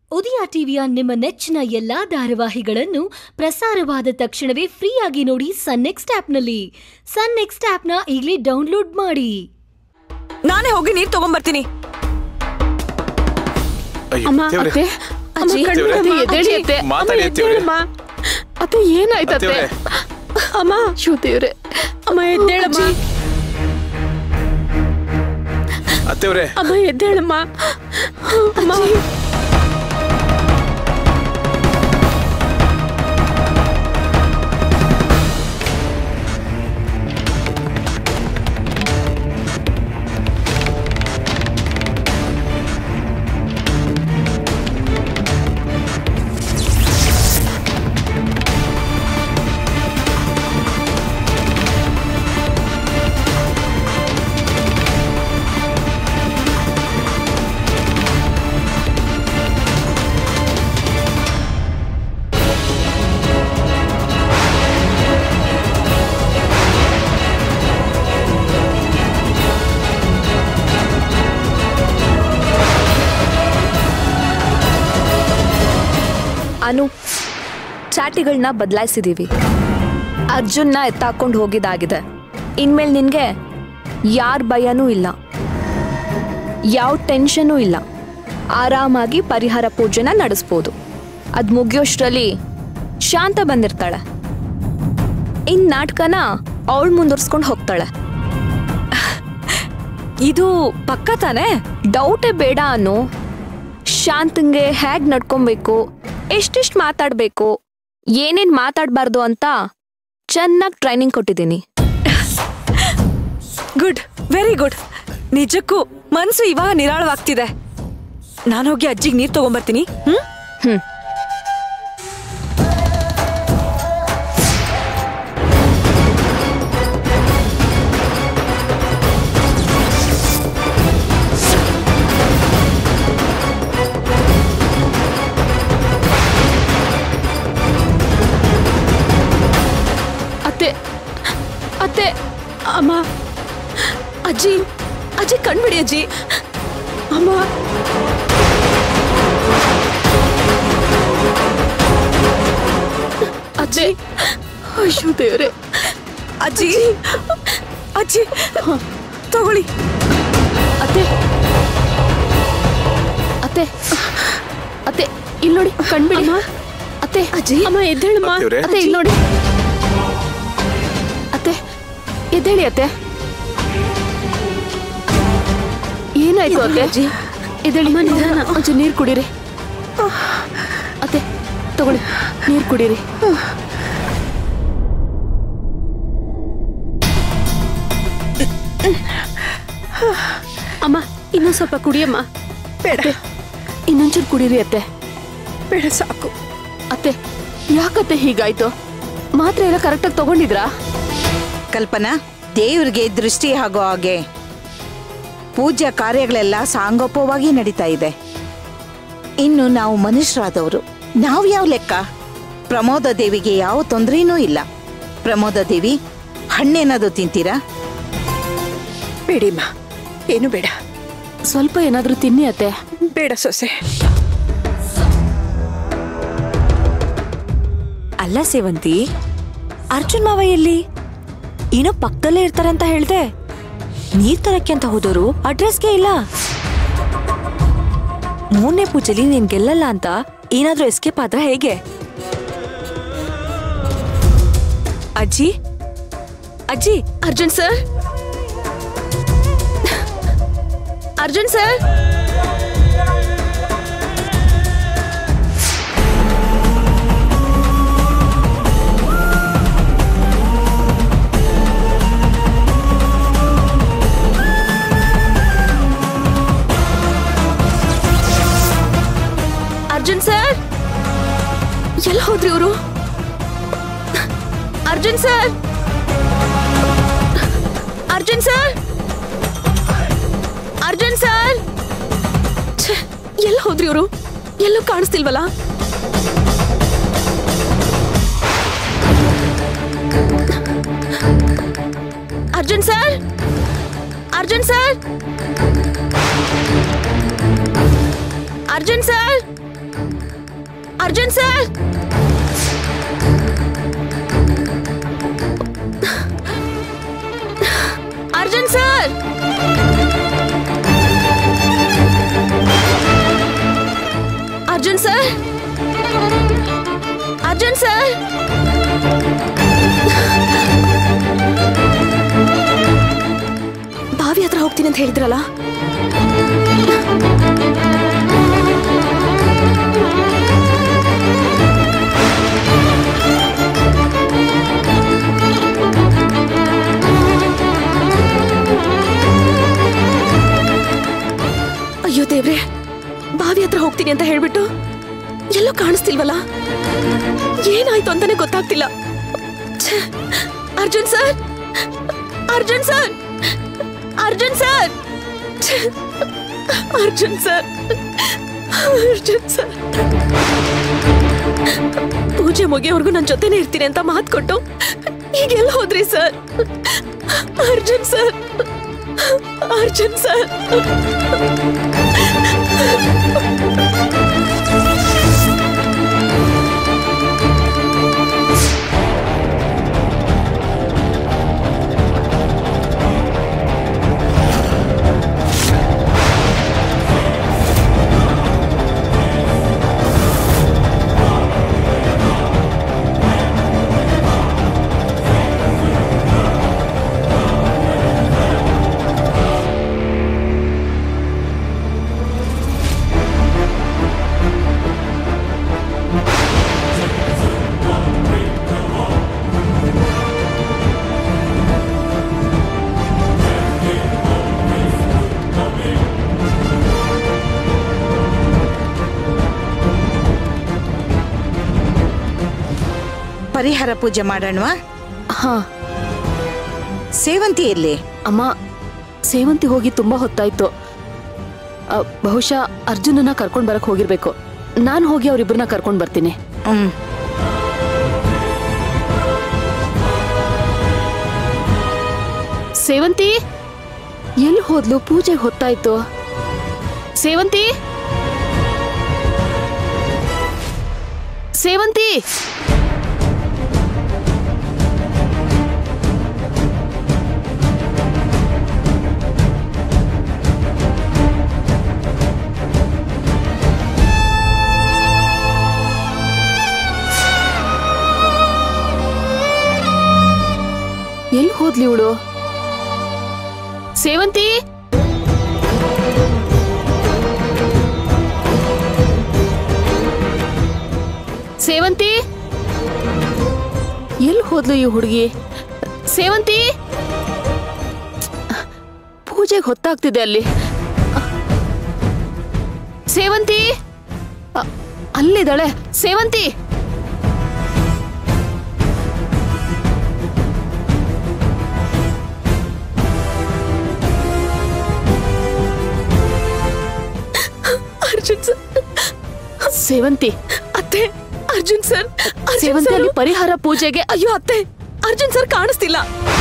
ಉದಯ ಟಿವಿಯ ನಿಮ್ಮ ನೆಚ್ಚಿನ ಎಲ್ಲಾ ಧಾರಾವಾಹಿಗಳನ್ನು ಪ್ರಸಾರವಾದ ತಕ್ಷಣವೇ ಫ್ರೀಯಾಗಿ ನೋಡಿ ಸನ್ ನೆಕ್ಸ್ಟ್ ಆಪ್ನಲ್ಲಿ ಸನ್ ನೆಕ್ಸ್ಟ್ ಆಪ್ನ ಈಗಲೇ ಡೌನ್ಲೋಡ್ ಮಾಡಿ ನಾನೇ ಹೋಗಿ ನೀರ್ ತಗೊಂಬರ್ತೀನಿ ಅಯ್ಯೋ, ಅಮ್ಮ ದೇವ್ರೆ. ಅತ್ತೆ ಅಮ್ಮ ಅಜ್ಜಿ, ಕಣ್ಣು ದೇವ್ರೆ. ಅತ್ತೆ, ಎದ್ದೇಳಿ ಅತ್ತೆ ಮಾತಾಡಿ ಅಮ್ಮ, ಅತ್ತೆ ಅವ್ರೆ. ಎದ್ದೇಳಮ್ಮ. ಅತ್ತೆ ಏನಾಯ್ತತ್ತೆ ದೇವ್ರೆ. ಅಮ್ಮ ಶೋ ದೇವ್ರೆ ಅಮ್ಮ ಎದ್ದೇಳಮ್ಮ ಅತ್ತೆವ್ರೆ ಅಮ್ಮ ಎದ್ದೇಳಮ್ಮ ಅಮ್ಮ ಅನು ಚಾಟಿಗಳನ್ನ ಬದಲಾಯಿಸಿದೀವಿ ಅರ್ಜುನ್ನ ಎತ್ತಾಕೊಂಡು ಹೋಗಿದಾಗಿದೆ ಇನ್ಮೇಲೆ ನಿನ್ಗೆ ಯಾರ ಭಯನೂ ಇಲ್ಲ ಯಾವ ಟೆನ್ಷನೂ ಇಲ್ಲ ಆರಾಮಾಗಿ ಪರಿಹಾರ ಪೂಜೆನ ನಡೆಸ್ಬೋದು ಅದು ಮುಗಿಯೋಷ್ಟರಲ್ಲಿ ಶಾಂತ ಬಂದಿರ್ತಾಳೆ ಇನ್ ನಾಟಕನ ಅವಳು ಮುಂದುವರ್ಸ್ಕೊಂಡು ಹೋಗ್ತಾಳೆ ಇದು ಪಕ್ಕ ತಾನೇ ಡೌಟೇ ಬೇಡ ಅನ್ನು ಶಾಂತಂಗೆ ಹೇಗ್ ನಡ್ಕೊಬೇಕು ಎಷ್ಟೆಷ್ಟು ಮಾತಾಡ್ಬೇಕು ಏನೇನ್ ಮಾತಾಡ್ಬಾರ್ದು ಅಂತ ಚೆನ್ನಾಗಿ ಟ್ರೈನಿಂಗ್ ಕೊಟ್ಟಿದ್ದೀನಿ ಗುಡ್ ವೆರಿ ಗುಡ್ ನಿಜಕ್ಕೂ ಮನ್ಸು ಇವಾಗ ನಿರಾಳವಾಗ್ತಿದೆ ನಾನು ಹೋಗಿ ಅಜ್ಜಿಗೆ ನೀರ್ ತಗೊಂಬರ್ತೀನಿ ಹ್ಮ್ ಹ್ಮ್ ಅತ್ತೆ ಅತ್ತೆ ಅಮ್ಮ ಅಜ್ಜಿ ಅಜ್ಜಿ ಕಣ್ಬಿಡಿ ಅಜ್ಜಿ ಅಮ್ಮ ಅಜ್ಜಿ ಅಯ್ಯೋ ದೇವ್ರೆ ಅಜ್ಜಿ ಅಜ್ಜಿ ತಗೊಳ್ಳಿ ಅತ್ತೆ ಅತ್ತೆ ಅತ್ತೆ ಇಲ್ಲಿ ನೋಡಿ ಕಣ್ಬಿಡಿ ಅತ್ತೆ ಅಜ್ಜಿ ಅಮ್ಮ ಎದ್ದೇಳಮ್ಮ ಅತ್ತೆಯವ್ರೆ? ಅತ್ತೆ ಇಲ್ಲಿ ನೋಡಿ ಅತ್ತೆ ಎದ್ದೇಳಿ ಅತ್ತೆ ಏನಾಯ್ತು ಅತ್ತೆ ಅಜ್ಜಿ ಎದ್ದೇಳಿ ನಿಧಾನ ಒಂಚೂರು ನೀರು ಕುಡೀರಿ ಅತ್ತೆ ತಗೊಳ್ಳಿ ನೀರು ಕುಡೀರಿ ಅಮ್ಮ ಇನ್ನೊಂದ್ ಸ್ವಲ್ಪ ಕುಡಿಯಮ್ಮ ಬೇಡ ಇನ್ನೊಂಚೂರು ಕುಡೀರಿ ಅತ್ತೆ ಬೇಡ ಸಾಕು ಅತ್ತೆ ಯಾಕತ್ತೆ ಹೀಗಾಯ್ತು ಮಾತ್ರೆ ಎಲ್ಲ ಕರೆಕ್ಟಾಗಿ ತಗೊಂಡಿದ್ರಾ ಕಲ್ಪನಾ ದೇವ್ರಿಗೆ ದೃಷ್ಟಿ ಆಗೋ ಹಾಗೆ ಪೂಜಾ ಕಾರ್ಯಗಳೆಲ್ಲ ಸಾಂಗೋಪವಾಗಿ ನಡೀತಾ ಇದೆ ಇನ್ನು ನಾವು ಮನುಷ್ಯರಾದವರು ನಾವು ಯಾವ ಲೆಕ್ಕ ಪ್ರಮೋದ ದೇವಿಗೆ ಯಾವ ತೊಂದರೆನೂ ಇಲ್ಲ ಪ್ರಮೋದ ದೇವಿ ಹಣ್ಣೇನಾದ್ರು ತಿಂತೀರಾ ಬೇಡಿಮ್ಮ ಏನು ಬೇಡ ಸ್ವಲ್ಪ ಏನಾದ್ರೂ ತಿನ್ನಿ ಅತ್ತೆ ಬೇಡ ಸೊಸೆ ಅಲ್ಲ ಸೇವಂತಿ ಅರ್ಜುನ್ ಮಾವ ಎಲ್ಲಿ ಏನೋ ಪಕ್ಕದಲ್ಲೇ ಇರ್ತಾರೆ ಅಂತ ಹೇಳ್ದೆ ನೀರ್ ತರಕ್ಕೆ ಅಂತ ಹೋದವರು ಅಡ್ರೆಸ್ಗೆ ಇಲ್ಲ ಮೂರನೇ ಪೂಜೆಲಿ ನೀನ್ ಗೆಲ್ಲಲ್ಲ ಅಂತ ಏನಾದ್ರೂ ಎಸ್ಕೇಪ್ ಆದ್ರ ಹೇಗೆ ಅಜ್ಜಿ ಅಜ್ಜಿ Arjun sir Arjun sir Arjun sir ಎಲ್ಲ ಹೋದ್ರಿ ಇವರು Arjun sir Arjun sir Arjun sir ಎಲ್ಲ ಹೋದ್ರಿ ಇವರು ಎಲ್ಲೂ ಕಾಣಿಸ್ತಿಲ್ವಲ್ಲ Arjun sir Arjun sir Arjun sir Arjun sir Arjun sir Arjun sir Arjun sir ಬಾವಿ ಹತ್ರ ಹೋಗ್ತೀನಿ ಅಂತ ಹೇಳಿದ್ರಲ್ಲ ಅಯ್ಯೋ ದೇವ್ರೆ ಬಾವಿ ಹತ್ರ ಹೋಗ್ತೀನಿ ಅಂತ ಹೇಳ್ಬಿಟ್ಟು ಎಲ್ಲೋ ಕಾಣಿಸ್ತಿಲ್ವಲ್ಲ ಏನಾಯ್ತು ಅಂತಾನೆ ಗೊತ್ತಾಗ್ತಿಲ್ಲ ಛೆ, Arjun sir Arjun sir Arjun sir ಛೆ, ಅರ್ಜುನ್ ಸರ್ ಅರ್ಜುನ್ ಸರ್ ಪೂಜೆ ಮುಗಿಯೋವರೆಗೂ ನನ್ನ ಜೊತೆನೇ ಇರ್ತೀನಿ ಅಂತ ಮಾತು ಕೊಟ್ಟು ಈಗೆಲ್ಲ ಹೋದ್ರಿ sir Arjun sir Arjun sir ಪರಿಹಾರ ಪೂಜೆ ಮಾಡೋಣವಾ ಹಾ ಸೇವಂತಿ ಎಲ್ಲಿ ಅಮ್ಮ ಸೇವಂತಿ ಹೋಗಿ ತುಂಬಾ ಹೊತ್ತಾಯ್ತು ಅ, ಬಹುಶಃ ಅರ್ಜುನನ್ನ ಕರ್ಕೊಂಡ್ ಬರಕ್ ಹೋಗಿರ್ಬೇಕು ನಾನು ಹೋಗಿ ಅವ್ರಿಬ್ರನ್ನ ಕರ್ಕೊಂಡ್ ಬರ್ತೀನಿ ಹ್ಮ್ ಸೇವಂತಿ ಎಲ್ಲಿ ಹೋದ್ಲು ಪೂಜೆಗೆ ಹೊತ್ತಾಯ್ತು ಸೇವಂತಿ ಸೇವಂತಿ ಎಲ್ಲಿ ಹೋದ್ಲಿ ಇವಳು ಸೇವಂತಿ ಸೇವಂತಿ ಎಲ್ಲಿ ಹೋದ್ಲು ಈ ಹುಡುಗಿ ಸೇವಂತಿ ಪೂಜೆಗೆ ಹೊತ್ತಾಗ್ತಿದೆ ಅಲ್ಲಿ ಸೇವಂತಿ ಅ- ಅಲ್ಲಿದ್ದಾಳೆ ಸೇವಂತಿ ಅರ್ಜುನ್ ಸರ್ ಸೇವಂತಿ ಅತ್ತೆ ಅರ್ಜುನ್ ಸರ್ ಸೇವಂತಿ ಅಲ್ಲಿ ಪರಿಹಾರ ಪೂಜೆಗೆ ಅಯ್ಯೋ ಅತ್ತೆ ಅರ್ಜುನ್ ಸರ್ ಕಾಣಿಸ್ತಿಲ್ಲ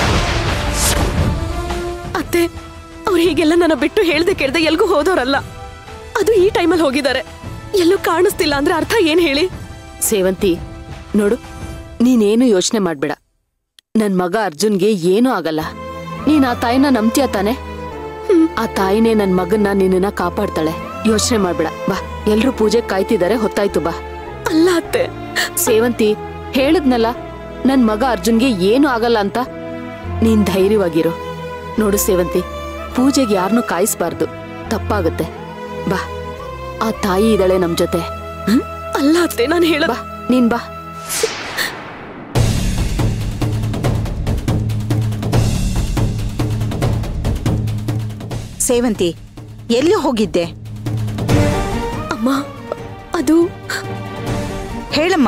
ಅತ್ತೆ ಅವ್ರು ಹೀಗೆಲ್ಲ ನನ್ನ ಬಿಟ್ಟು ಹೇಳ್ದೆ ಕೇಳ್ದೆ ಎಲ್ಗೂ ಹೋದವರಲ್ಲ ಅದು ಈ ಟೈಮಲ್ಲಿ ಹೋಗಿದ್ದಾರೆ ಎಲ್ಲೂ ಕಾಣಿಸ್ತಿಲ್ಲ ಅಂದ್ರೆ ಅರ್ಥ ಏನ್ ಹೇಳಿ ಸೇವಂತಿ ನೋಡು ನೀನೇನು ಯೋಚನೆ ಮಾಡ್ಬೇಡ ನನ್ ಮಗ ಅರ್ಜುನ್ಗೆ ಏನೂ ಆಗಲ್ಲ ನೀನ್ ಆ ತಾಯಿನ ನಂಬ್ತೀಯ ತಾನೆ ಆ ತಾಯಿನೇ ನನ್ ಮಗನ್ನ ನಿನ್ನ ಕಾಪಾಡ್ತಾಳೆ ಯೋಚನೆ ಮಾಡ್ಬೇಡ ಬಾ ಎಲ್ರು ಪೂಜೆ ಕಾಯ್ತಿದ್ದಾರೆ ಹೊತ್ತಾಯ್ತು ಬಾ ಅಲ್ಲ ಅತ್ತೆ ಸೇವಂತಿ ಹೇಳಿದ್ನಲ್ಲ ನನ್ ಮಗ ಅರ್ಜುನ್ಗೆ ಏನು ಆಗಲ್ಲ ಅಂತ ನೀನ್ ಧೈರ್ಯವಾಗಿರು ನೋಡು ಸೇವಂತಿ ಪೂಜೆಗೆ ಯಾರನ್ನೂ ಕಾಯಿಸ್ಬಾರ್ದು ತಪ್ಪಾಗುತ್ತೆ ಬಾ ಆ ತಾಯಿ ಇದ್ದಾಳೆ ನಮ್ ಜೊತೆ ಅಲ್ಲ ಅತ್ತೆ ನಾನು ಹೇಳ ಬಾ ನೀನ್ ಬಾ ಸೇವಂತಿ ಎಲ್ಲಿ ಹೋಗಿದ್ದೆ ಅಮ್ಮ ಅದು ಹೇಳಮ್ಮ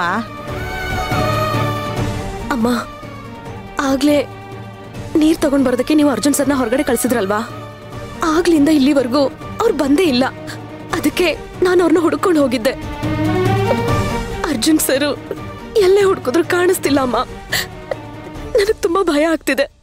ಅಮ್ಮ ಆಗ್ಲೇ ನೀರ್ ತಗೊಂಡ್ ಬರೋದಕ್ಕೆ ನೀವು ಅರ್ಜುನ್ ಸರ್ನ ಹೊರಗಡೆ ಕಳ್ಸಿದ್ರಲ್ವಾ ಆಗ್ಲಿಂದ ಇಲ್ಲಿವರೆಗೂ ಅವ್ರು ಬಂದೇ ಇಲ್ಲ ಅದಕ್ಕೆ ನಾನು ಅವ್ರನ್ನ ಹುಡ್ಕೊಂಡು ಹೋಗಿದ್ದೆ ಅರ್ಜುನ್ ಸರ್ ಎಲ್ಲೇ ಹುಡ್ಕಿದ್ರು ಕಾಣಿಸ್ತಿಲ್ಲ ಅಮ್ಮ ನನಗ್ ತುಂಬಾ ಭಯ ಆಗ್ತಿದೆ